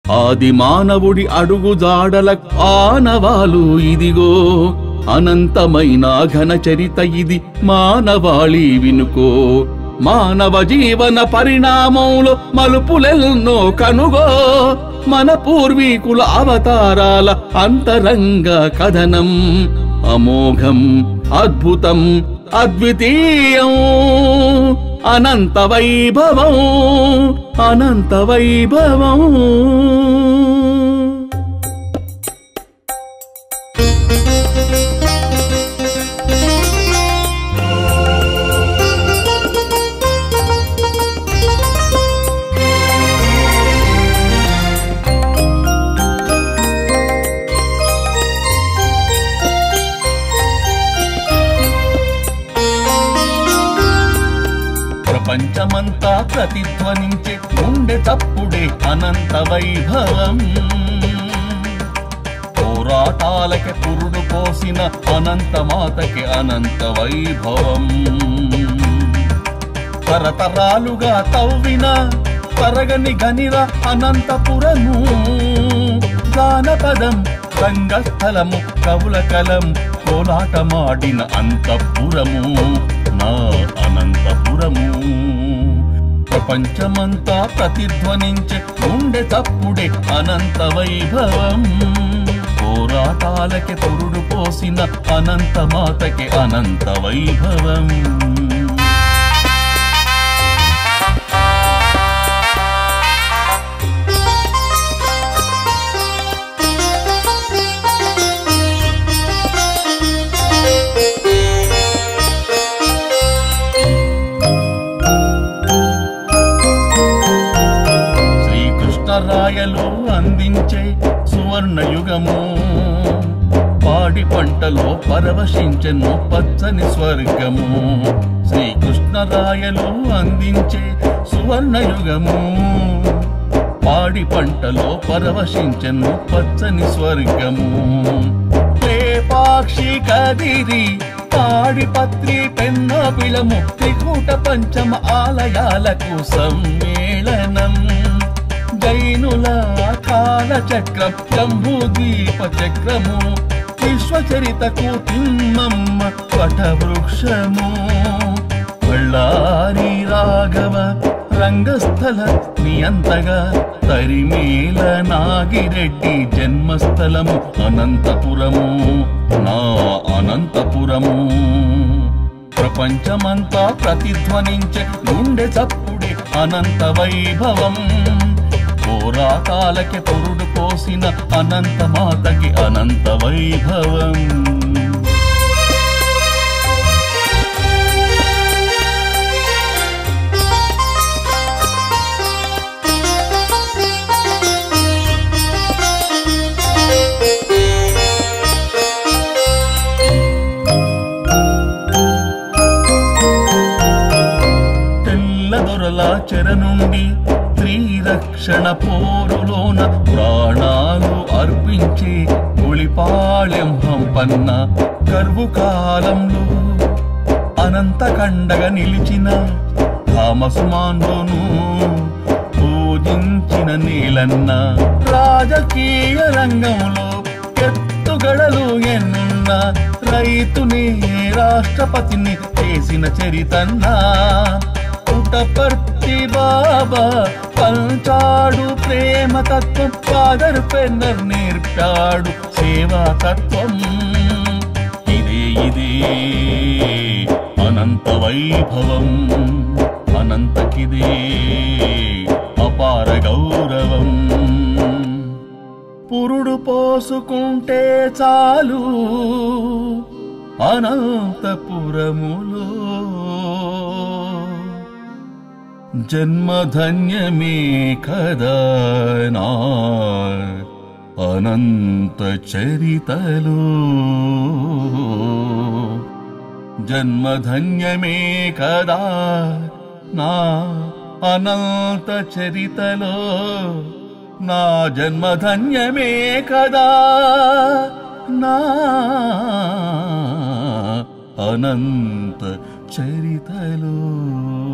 ఆది మానవుడి అడుగుజాడల ఆనవాలు ఇదిగో అనంతమైన ఘన చరిత ఇది మానవాళి వినుకో మానవ జీవన పరిణామంలో మలుపులెన్నో కనుగో మన పూర్వీకుల అవతారాల అంతరంగ కథనం అమోఘం అద్భుతం అద్వితీయం అనంత వైభవం అనంత వైభవం ప్రపంచమంతా ప్రతిధ్వనించే ఉండే తప్పుడే అనంత వైభవం పోరాటాలకి పురుడు పోసిన అనంత మాతకి అనంత వైభవం తరతరాలుగా తవ్విన తరగని గనిర అనంతపురము గానపదం రంగస్థలము కవుల కలం కోలాటమాడిన అంతఃపురము నా అనంతపురము ప్రపంచమంతా ప్రతిధ్వనించే ఉండే తప్పుడే అనంత వైభవం పోరాటాలకి పురుడు పోసిన అనంత మాతకి అనంత వైభవం శ్రీకృష్ణరాయలు అందించే సువర్ణ యుగము పాడి పంటలో పరవశించెను పచ్చని స్వర్గము శ్రీకృష్ణరాయలు అందించే సువర్ణ యుగము పాడి పంటలో పరవశించెను పచ్చని స్వర్గము లేపాక్షి కదిరి తాడిపత్రి పెన్న బిళము త్రికూట పంచమ ఆలయాలకు సమ్మేళనం జైనుల కాల చక్రం జంబూ దీప చక్రము విశ్వచరితకు తిమ్మమ్మ వటవృక్షము బళ్ళారి రాఘవ రంగస్థల నియంతగా తరిమేల నాగిరెడ్డి జన్మస్థలము అనంతపురము నా అనంతపురము ప్రపంచమంతా ప్రతిధ్వనించే గుండె చప్పుడే అనంత వైభవం పోరాటాలకి పొరుడు పోసిన అనంత మాతకి అనంత వైభవం తెల్లదొరల చెర నుండి శ్రీరక్షణ పోరులోన ప్రాణాలు అర్పించే గుళిపాళెం హంపన్న కరువు కాలంలో అనంత కండగా నిలిచిన థామసుమాన్లోను పూజించిన నీలన్న రాజకీయ రంగంలో ఎత్తుగడలు ఎన్నున్న రైతుని రాష్ట్రపతిని చేసిన చరితన్నా పుటపర్తి బాబా పంచాడు ప్రేమ తత్వం ఫాదర్ పెన్నర్ నేర్పాడు సేవా తత్వం ఇదే ఇదే అనంత వైభవం అనంతకిదే అపార గౌరవం పురుడు పోసుకుంటే చాలు అనంతపురములో జన్మధన్యమే కదా నా అనంత చరితలో జన్మధన్యమే కదా నా అనంత చరితలో నా జన్మధన్యమే కదా నా అనంత చరితలో